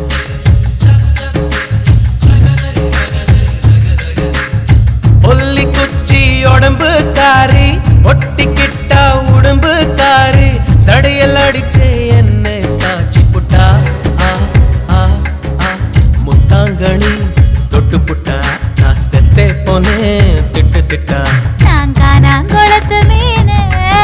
ஒல்லி குச்சி உடம்பு காரி ஒட்டிக்கிட்டா உடம்பு காரி சடையல் அடிச்சே என்ன சாட்சி புட்டா ஆ ஆ ஆ முட்டாங்கணி தொட்டு புட்டா நான் செத்தே போனேன் திட்டு திட்டா நான் காணாங்குளத்து மீனு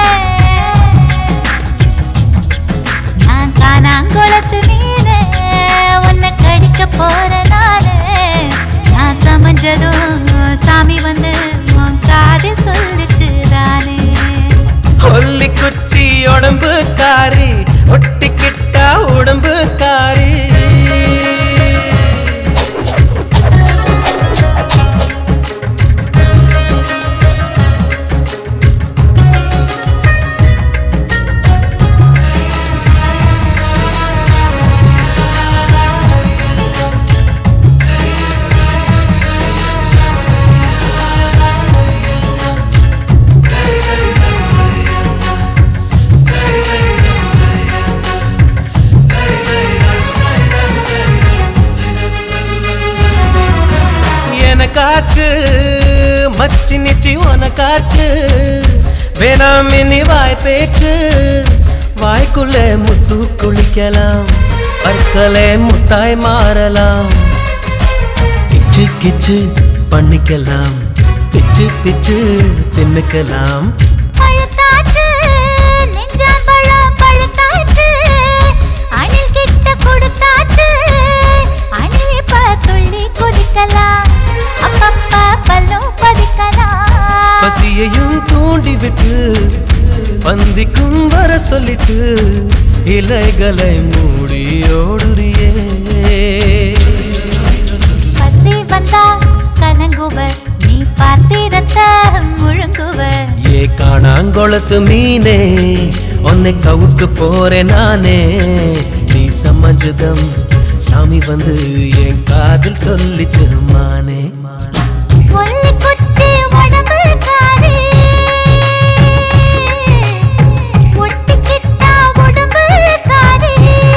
நான் காணாங்குளத்து மீனு உன்னை கடிக்க போற நானு நான் சமைஞ்சதும் சாமி வந்து உன் காதில் சொல்லிச்சு தானே ஒல்லி குச்சி உடம்பு காரி ஒட்டிக்கிட்டா உடம்பு காரி எனக்காச்சு மச்சி நிச்சி உனக்காச்சு வேணாம் இனி வாய் பேச்சு வாய்க்குள்ளே முத்து குளிக்கலாம் பற்களே முத்தாய் மாறலாம் கிச்சு கிச்சு பண்ணிக்கலாம் பிச்சு பிச்சு தின்னுக்கலாம் பழுத்தாச்சு நெஞ்சாம்பழம் பழுத்தாச்சு அணில் கிட்ட கொடுத்தாச்சு அணில் இப்ப துள்ளி குதிக்கலாம் அப்பப்ப பல்லும் பதிக்கலாம் பசியையும் தூண்டி விட்டு பந்திக்கும் வர சொல்லிட்டு இலைகளை மூடி ஓடுறியே பசி வந்தா கலங்குவ நீ பார்த்திரத்த முழுங்குவ ஏ காணாங்கொளத்து மீனே உன்னை கவுக்கு போறேன் நானே நீ சமஜதம் சாமி வந்து என் காதில் சொல்லிச்சு மானே ஒல்லி குச்சி உடம்பு காரி ஒட்டிக்கிட்டா உடம்பு காரி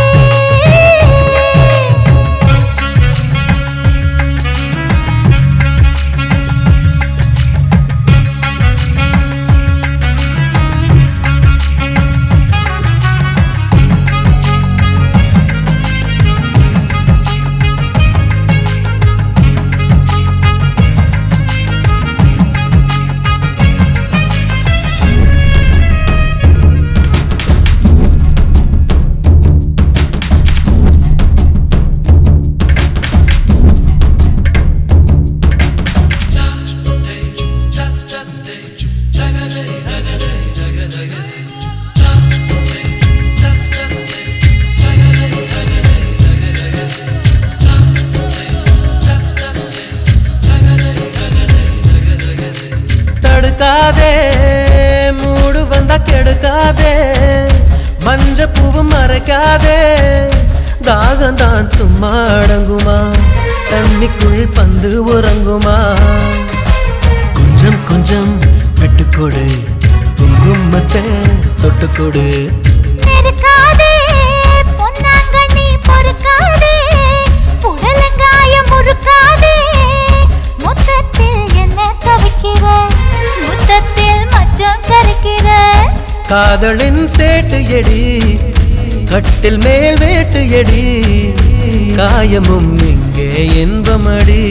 தடுக்காதே மூடு வந்தா கெடுக்காதே மஞ்ச பூவு மறைக்காதே தாகம் தான் சும்மா அடங்குமா தண்ணிக்குள் பந்து உறங்குமா கொஞ்சம் கொஞ்சம் விட்டுக்கொடு குங்குமத்தை தொட்டுக்கொடு நெருக்காதே பொன்னாங்கண்ணி பொறுக்காதே புடலங்காயம் முறுக்காதே மொத்தத்தில் என்ன தவிக்கிற முத்தத்தில் மச்சம் கருக்கிற காதலின் சேட்டு எடி கட்டில் மேல் வேட்டு எடி காயமும் இங்கே இன்பமடி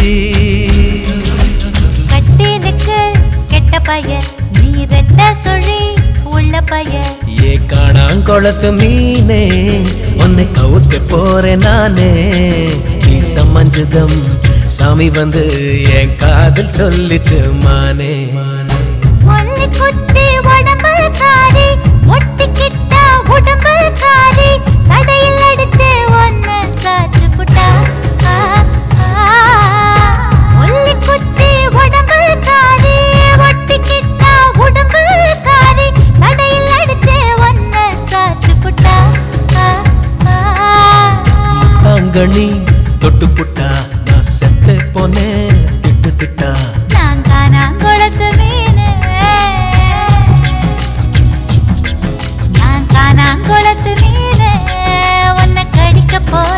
கட்டிலுக்கு கெட்ட பையன் நீ ரெட்ட சொல்லி உள்ள பையன் ஏ காணாங்கொளத்து மீனே உன்னை கவுக்க போறேன் நானே நீ சமஞ்சதம் சாமி வந்து என் காதில் சொல்லிச்சு மானே ஒல்லி குச்சி உடம்பு காரி ஒட்டிக்கிட்டா உடம்பு காரி சடையில் அடிச்சு ஒன்னு சாற்று புட்டா ஆ, ஆ. ஒல்லி குச்சி உடம்பு காரி ஒட்டிக்கிட்டா உடம்பு காரி சடையில் அடிச்சு ஒன்னு சாற்று புட்டா ஆ, ஆ. தாங்கணி தொட்டு புட்டா நான் செத்து போனேன் திட்டு திட்டா நான் காணாங்குளத்து மீனு நான் காணாங்குளத்து மீனு உன்னை கடிக்க போற